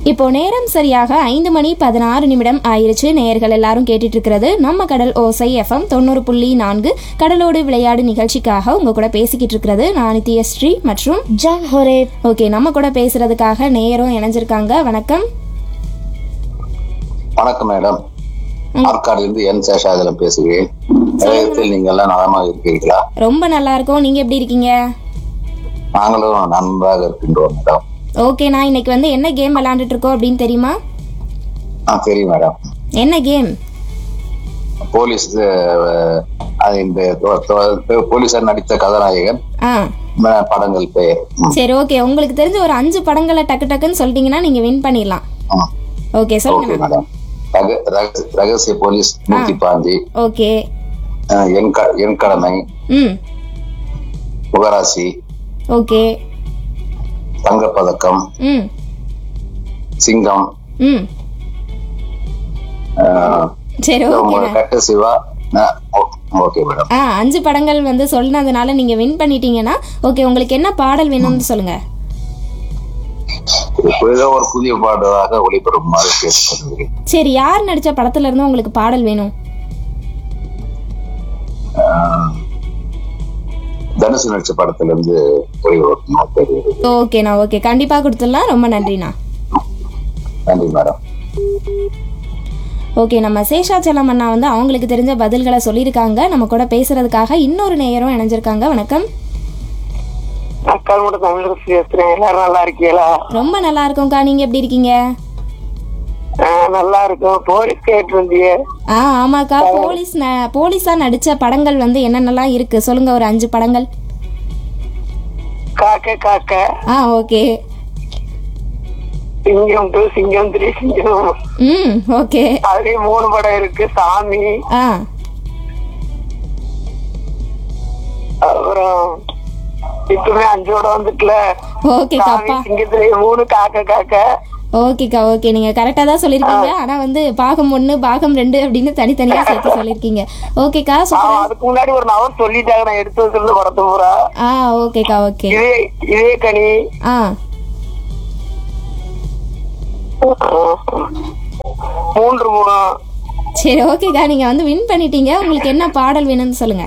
இப்போ நேரம் சரியாக ஐந்து மணி பதினாறு நிமிடம் ஆயிருச்சு நேயர்கள் எல்லாரும் கேட்டுட்டு இருக்கிறது நம்ம கடல் ஓசை எஃப்எம் தொண்ணூறு புள்ளி நான்கு கடலோடு விளையாடு நிகழ்ச்சிக்காக உங்க கூட பேசிக்கிட்டு இருக்கிறது நான் நித்யஸ்ரீ மற்றும் ஜான் ஹொரே ஓகே நம்ம கூட பேசுறதுக்காக நேயரும் இணைஞ்சிருக்காங்க வணக்கம் வணக்கம் மேடம் ஆற்காடிலிருந்து என் சேஷாதலம் பேசுகிறேன் நிலையத்தில் நீங்கள் எல்லாம் நலமாக இருக்கிறீர்களா ரொம்ப நல்லா இருக்கோம் நீங்க எப்படி இருக்கீங்க நாங்களும் நன்றாக இருக்கின்றோம் மேடம் ஓகே நான் இன்னைக்கு வந்து என்ன கேம் விளையாண்டுட்டு இருக்கோம் அப்படின்னு தெரியுமா ஆ தெரியும் மேடம் என்ன கேம் போலீஸ் அஹ், அது இந்த தொ- தொ- போலீசார் நடித்த கதாநாயகன் ஆ ம- படங்கள் பெயர் ம், சரி ஓகே உங்களுக்கு தெரிஞ்ச ஒரு அஞ்சு படங்களை டக்கு டக்குன்னு சொல்லிட்டீங்கன்னா நீங்க வின் பண்ணிடலாம் ம். ஓகே ஓகே சொல்லுங்க மேடம் ரக- ரக- ரகசிய போலீஸ் நூத்தி பாஞ்சி ஓகே அஹ், என் க- என் கடமை ம் புகராசி ஓகே தங்கப்பதக்கம் ம் சிங்கம் ம் அஹ், சரி ஓகே உங்க கட்ட சிவா அஹ், ஓ- ஓகே மேடம் ஆ அஞ்சு படங்கள் வந்து சொன்னதுனால நீங்க வின் பண்ணிட்டீங்கன்னா ஓகே உங்களுக்கு என்ன பாடல் வேணும்னு சொல்லுங்க ஏதோ ஒரு புதிய பாடலாக ஒளிபரப்புமாறு கேட்டுக்கொள்கிறேன் சரி யார் நடிச்ச படத்துல இருந்து உங்களுக்கு பாடல் வேணும் ஆஹ் தனுசு நடிச்ச படத்துல இருந்து ஒளிபரப்புமாறு தெரிகிறது ஓகேண்ணா ஓகே கண்டிப்பா கொடுத்துடலாம் ரொம்ப நன்றிண்ணா நன்றி மேடம் ஓகே நம்ம சேஷாச்சலம் அண்ணா வந்து அவங்களுக்கு தெரிஞ்ச பதில்களை சொல்லியிருக்காங்க நம்ம கூட பேசுறதுக்காக இன்னொரு நேயரும் இணைஞ்சிருக்காங்க வணக்கம் அக்கால் மட்டும் தமிழரசு பேசுறேன் எல்லாரும் நல்லா இருக்கீங்களா ரொம்ப நல்லா இருக்கோம்க்கா நீங்க எப்படி இருக்கீங்க ஆஹ் நல்லா இருக்கும் போலீஸ் கேட்டு இருந்தீங்க ஆ ஆமாக்கா போலீஸ் ந- போலீஸா நடிச்ச படங்கள் வந்து என்னென்னலாம் இருக்கு சொல்லுங்க ஒரு அஞ்சு படங்கள் காக்க காக்க ஆ okay Singam two Singam three Singam ம் ஓகே அதுலயே மூணு படம் இருக்கு சாமி ஆ அப்புறம் இப்பவே அஞ்சு படம் வந்துட்டுல ஓகேக்கா சாமி அப்பா சிங்கத்திலேயே மூணு காக்க காக்க ஓகேக்கா ஓகே நீங்க கரெக்டா தான் சொல்லிருக்கீங்க ஆனா வந்து பாகம் ஒண்ணு பாகம் ரெண்டு அப்படின்னு தனித்தனியா சேர்த்து சொல்லிருக்கீங்க ஓகேக்கா சூப்பரா ஆமா, அதுக்கு முன்னாடி ஒரு நவர் சொல்லிட்டாங்க நான் எடுத்து வச்சிருந்த படத்து பூரா ஆ ஓகேக்கா ஓகே இதே இதே கனி ஆ மூன்று மூணு சரி ஓகேக்கா நீங்க வந்து வின் பண்ணிட்டீங்க உங்களுக்கு என்ன பாடல் வேணும்னு சொல்லுங்க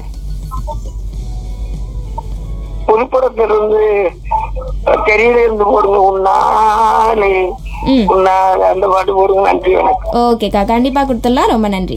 புதுப்படத்திலிருந்து தெரியல இருந்து போடுங்க உன்னாலே ம் உன்னாலே அந்த பாட்டு போடுங்க நன்றி வணக்கம் ஓகேக்கா கண்டிப்பா கொடுத்துடலாம் ரொம்ப நன்றி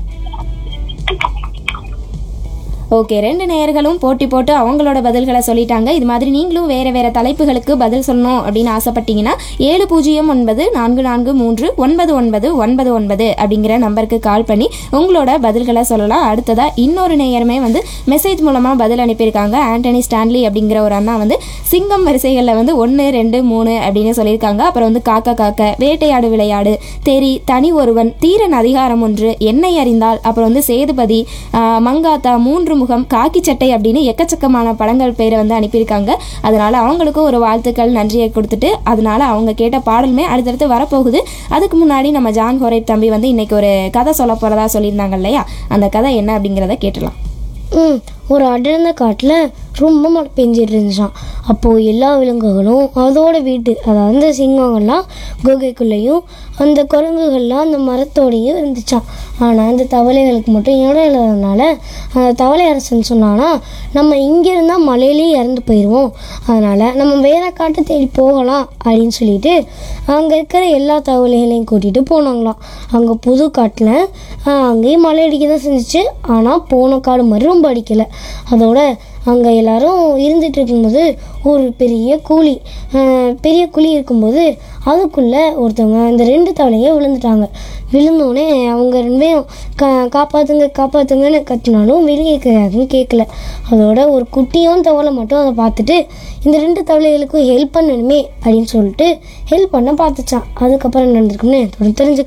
ஓகே ரெண்டு நேயர்களும் போட்டி போட்டு அவங்களோட பதில்களை சொல்லிட்டாங்க இது மாதிரி நீங்களும் வேற வேற தலைப்புகளுக்கு பதில் சொல்லணும் அப்படின்னு ஆசைப்பட்டீங்கன்னா ஏழு பூஜ்ஜியம் ஒன்பது நான்கு நான்கு மூன்று ஒன்பது ஒன்பது ஒன்பது ஒன்பது அப்படிங்கிற நம்பருக்கு கால் பண்ணி உங்களோட பதில்களை சொல்லலாம் அடுத்ததா இன்னொரு நேயருமே வந்து மெசேஜ் மூலமா பதில் அனுப்பியிருக்காங்க ஆண்டனி ஸ்டான்லி அப்படிங்கிற ஒரு அண்ணா வந்து சிங்கம் வரிசைகளில் வந்து ஒன்று ரெண்டு மூணு அப்படின்னு சொல்லியிருக்காங்க அப்புறம் வந்து காக்க காக்க வேட்டையாடு விளையாடு தெரி தனி ஒருவன் தீரன் அதிகாரம் ஒன்று என்னை அறிந்தால் அப்புறம் வந்து சேதுபதி ஆஹ், மங்காத்தா மூன்று முகம் காக்கி சட்டை அப்படின்னு எக்கச்சக்கமான படங்கள் பேரை வந்து அனுப்பியிருக்காங்க அதனால அவங்களுக்கும் ஒரு வாழ்த்துக்கள் நன்றியை கொடுத்துட்டு அதனால அவங்க கேட்ட பாடலுமே அடுத்தடுத்து வரப்போகுது அதுக்கு முன்னாடி நம்ம ஜான் ஹோரேப் தம்பி வந்து இன்னைக்கு ஒரு கதை சொல்ல போறதா சொல்லியிருந்தாங்க இல்லையா அந்த கதை என்ன அப்படிங்கிறத கேட்டலாம் ம் ஒரு அடர்ந்த காட்டில் ரொம்ப மழை பெஞ்சிட்டு இருந்துச்சான் அப்போது எல்லா விலங்குகளும் அதோட வீட்டு அதாவது அந்த சிங்கங்கள்லாம் குகைக்குள்ளேயும் அந்த குரங்குகள்லாம் அந்த மரத்தோடையும் இருந்துச்சான் ஆனால் அந்த தவளைகளுக்கு மட்டும் இடம் இல்லாததுனால அந்த தவளை அரசன் சொன்னானா நம்ம இங்கே இருந்தால் மலையிலேயே இறந்து போயிடுவோம் அதனால் நம்ம வேற காட்டை தேடி போகலாம் அப்படின்னு சொல்லிட்டு அங்கே இருக்கிற எல்லா தவளைகளையும் கூட்டிகிட்டு போனாங்களாம் அங்கே புது காட்டில் அங்கேயும் மழை அடிக்க தான் செஞ்சுச்சு ஆனால் போன காடு மாதிரி ரொம்ப அடிக்கலை அதோட அங்கே எல்லாரும் இருந்துட்டு இருக்கும்போது ஒரு பெரிய குழி ஆஹ் பெரிய குழி இருக்கும்போது அதுக்குள்ளே ஒருத்தவங்க அந்த ரெண்டு தவளையும் விழுந்துட்டாங்க விழுந்தோடனே அவங்க ரெண்டு பேரும் கா காப்பாற்றுங்க காப்பாற்றுங்கன்னு கத்தினாலும் வெளியே யாருக்கும் கேட்கல அதோட ஒரு குட்டியும் தவளை மட்டும் அதை பார்த்துட்டு இந்த ரெண்டு தவளைகளுக்கும் ஹெல்ப் பண்ணணுமே அப்படின்னு சொல்லிட்டு ஹெல்ப் பண்ண பார்த்துச்சான் அதுக்கப்புறம் என்ன நடந்திருக்குன்னு தொடர்ந்து தெரிஞ்சுக்கலாம்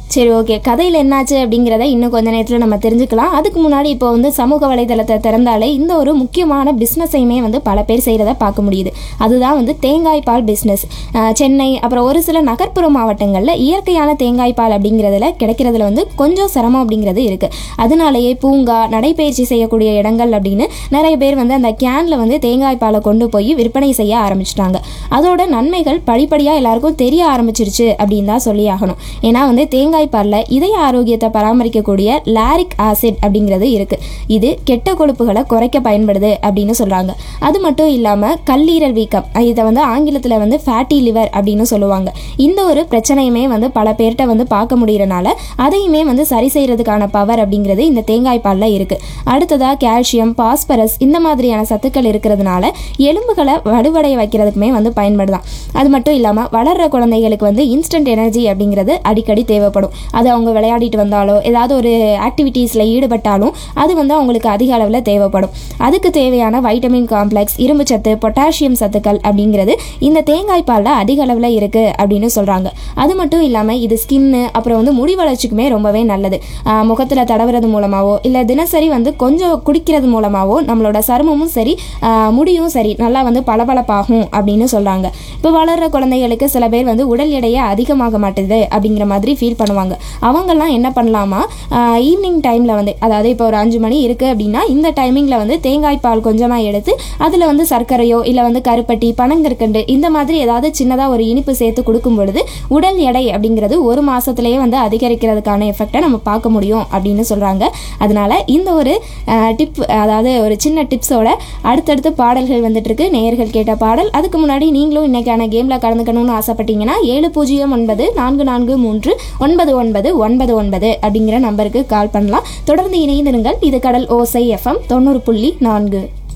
சரி ஓகே கதையில் என்னாச்சு அப்படிங்கிறத இன்னும் கொஞ்ச நேரத்தில் நம்ம தெரிஞ்சுக்கலாம் அதுக்கு முன்னாடி இப்போ வந்து சமூக வலைதளத்தை திறந்தாலே இந்த ஒரு முக்கியமான பிஸ்னஸையுமே வந்து பல பேர் செய்கிறத பார்க்க முடியுது அதுதான் வந்து தேங்காய் பால் பிஸ்னஸ் சென்னை அப்புறம் ஒரு சில நகர்ப்புற மாவட்டங்களில் இயற்கையான தேங்காய் பால் அப்படிங்கிறதுல கிடைக்கிறதுல வந்து கொஞ்சம் சிரமம் அப்படிங்கிறது இருக்குது அதனாலேயே பூங்கா நடைபயிற்சி செய்யக்கூடிய இடங்கள் அப்படின்னு நிறைய பேர் வந்து அந்த கேனில் வந்து தேங்காய் பாலை கொண்டு போய் விற்பனை செய்ய ஆரம்பிச்சிட்டாங்க அதோட நன்மைகள் படிப்படியாக எல்லாருக்கும் தெரிய ஆரம்பிச்சிருச்சு அப்படின்னு தான் சொல்லி ஆகணும் ஏன்னா வந்து தேங்காய் பாலில் இதய ஆரோக்கியத்தை பராமரிக்கக்கூடிய லாரிக் ஆசிட் அப்படிங்கிறது இருக்குது இது கெட்ட கொழுப்புகளை குறைக்க பயன்படுது அப்படின்னு சொல்கிறாங்க அது மட்டும் இல்லாமல் கல்லீரல் வீக்கம் இதை வந்து ஆங்கிலத்தில் வந்து ஃபேட்டி லிவர் அப்படின்னு சொல்லுவாங்க இந்த ஒரு பிரச்சனையுமே வந்து பல பேர்கிட்ட வந்து பார்க்க முடியறனால அதையுமே வந்து சரி செய்யறதுக்கான பவர் அப்படிங்கிறது இந்த தேங்காய் பாலில் இருக்குது அடுத்ததாக கால்சியம் பாஸ்பரஸ் இந்த மாதிரியான சத்துக்கள் இருக்கிறதுனால எலும்புகளை வலுவடைய வைக்கிறதுக்குமே வந்து பயன்படுதான் அது மட்டும் இல்லாமல் வளர்கிற குழந்தைகளுக்கு வந்து இன்ஸ்டன்ட் எனர்ஜி அப்படிங்கிறது அடிக்கடி தேவைப்படும் அது அவங்க விளையாடிட்டு வந்தாலோ ஏதாவது ஒரு ஆக்டிவிட்டீஸில் ஈடுபட்டாலும் அது வந்து அவங்களுக்கு அதிக அளவில் தேவைப்படும் அதுக்கு தேவையான வைட்டமின் காம்ப்ளெக்ஸ் இரும்பு சத்து பொட்டாசியம் சத்துக்கள் அப்படிங்கிறது இந்த தேங்காய் பாலில் அதிக அளவில் இருக்குது அப்படின்னு சொல்கிறாங்க அது மட்டும் இல்லாமல் இது ஸ்கின்னு அப்புறம் வந்து முடி வளர்ச்சிக்குமே ரொம்பவே நல்லது முகத்தில் தடவுறது மூலமாகவோ இல்லை தினசரி வந்து கொஞ்சம் குடிக்கிறது மூலமாகவோ நம்மளோட சருமமும் சரி ஆஹ் முடியும் சரி நல்லா வந்து பளபளப்பாகும் அப்படின்னு சொல்கிறாங்க இப்போ வளர்கிற குழந்தைகளுக்கு சில பேர் வந்து உடல் எடையே அதிகமாக மாட்டுது அப்படிங்கிற மாதிரி ஃபீல் பண்ணுவாங்க அவங்கெல்லாம் என்ன பண்ணலாமா ஈவினிங் டைமில் வந்து அதாவது இப்போ ஒரு அஞ்சு மணி இருக்குது அப்படின்னா இந்த டைமிங்கில் வந்து தேங்காய் பால் கொஞ்சமாக எடுத்து அதில் வந்து சர்க்கரையோ இல்லை வந்து கருப்பட்டி பனங்கற்கண்டு இந்த மாதிரி ஏதாவது சின்னதாக ஒரு இனிப்பு சேர்த்து கொடுக்கும் பொழுது உடல் எடை அப்படிங்கிறது ஒரு மாதத்துலேயே வந்து அதிகரிக்கிறதுக்கான எஃபெக்டை நம்ம பார்க்க முடியும் அப்படின்னு சொல்கிறாங்க அதனால இந்த ஒரு டிப் அதாவது ஒரு சின்ன டிப்ஸோட அடுத்தடுத்து பாடல்கள் வந்துட்டு இருக்கு நேயர்கள் கேட்ட பாடல் அதுக்கு முன்னாடி நீங்களும் இன்னைக்கான கேமில் கலந்துக்கணும்னு ஆசைப்பட்டீங்கன்னா ஏழு பூஜ்ஜியம் ஒன்பது நான்கு நான்கு மூன்று ஒன்பது ஒன்பது ஒன்பது ஒன்பது அப்படிங்கிற நம்பருக்கு கால் பண்ணலாம் தொடர்ந்து இணைந்திருங்கள் இது கடல் ஓசை எஃப்எம் தொண்ணூறு புள்ளி நான்கு